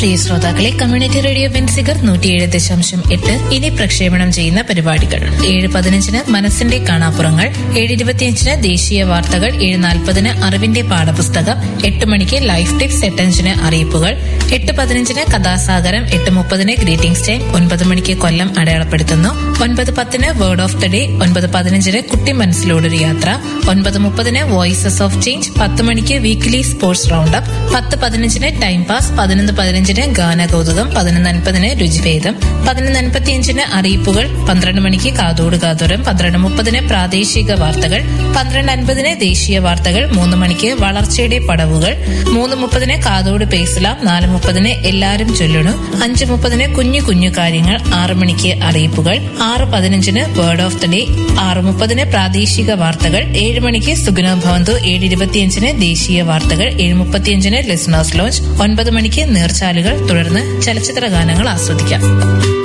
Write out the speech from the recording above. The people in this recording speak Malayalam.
പ്രിയ ശ്രോതാക്കളെ കമ്മ്യൂണിറ്റി റേഡിയോ ബെൻസിഗർ നൂറ്റിയേഴ് ദശാംശം എട്ട് ഇനി പ്രക്ഷേപണം ചെയ്യുന്ന പരിപാടികൾ ഏഴ് പതിനഞ്ചിന് മനസ്സിന്റെ കാണാപ്പുറങ്ങൾ ഏഴ് ഇരുപത്തിയഞ്ചിന് ദേശീയ വാർത്തകൾ ഏഴ് നാൽപ്പതിന് അറിവിന്റെ പാഠപുസ്തകം എട്ട് മണിക്ക് ലൈഫ് ടിപ്സ് എട്ടഞ്ചിന് അറിയിപ്പുകൾ എട്ട് പതിനഞ്ചിന് കഥാസാഗരം എട്ട് മുപ്പതിന് ഗ്രീറ്റിംഗ്സ് ടൈം ഒൻപത് മണിക്ക് കൊല്ലം അടയാളപ്പെടുത്തുന്നു ഒൻപത് പത്തിന് വേർഡ് ഓഫ് ദ ഡേ ഒൻപത് പതിനഞ്ചിന് കുട്ടി മനസ്സിലോടൊരു യാത്ര ഒൻപത് മുപ്പതിന് വോയിസസ് ഓഫ് ചേഞ്ച് പത്ത് മണിക്ക് വീക്ക്ലി സ്പോർട്സ് റൗണ്ട് അപ്പ് പത്ത് പതിനഞ്ചിന് ടൈം പാസ് പതിനൊന്ന് പതിനഞ്ചിന് ഗാനകൗതുകം പതിനൊന്ന് അൻപതിന് രുചിഭേദം പതിനൊന്ന് അൻപത്തിയഞ്ചിന് അറിയിപ്പുകൾ പന്ത്രണ്ട് മണിക്ക് കാതോട് കാതോരം പന്ത്രണ്ട് മുപ്പതിന് പ്രാദേശിക വാർത്തകൾ പന്ത്രണ്ട് അൻപതിന് ദേശീയ വാർത്തകൾ മൂന്ന് മണിക്ക് വളർച്ചയുടെ പടവുകൾ മൂന്ന് മുപ്പതിന് കാതോട് പേസലാം നാല് മുപ്പതിന് എല്ലാരും ചൊല്ലണു അഞ്ച് മുപ്പതിന് കുഞ്ഞു കുഞ്ഞു കാര്യങ്ങൾ ആറ് മണിക്ക് അറിയിപ്പുകൾ ആറ് പതിനഞ്ചിന് വേർഡ് ഓഫ് ദ ഡേ ആറ് മുപ്പതിന് പ്രാദേശിക വാർത്തകൾ ഏഴ് മണിക്ക് സുഗുണ ഭവന്തു ഏഴ് ഇരുപത്തിയഞ്ചിന് ദേശീയ വാർത്തകൾ ഏഴ് മുപ്പത്തിയഞ്ചിന് ലിസണേഴ്സ് ലോഞ്ച് ഒൻപത് മണിക്ക് നീർച്ചാലുകൾ തുടർന്ന് ചലച്ചിത്ര ഗാനങ്ങൾ ആസ്വദിക്കാം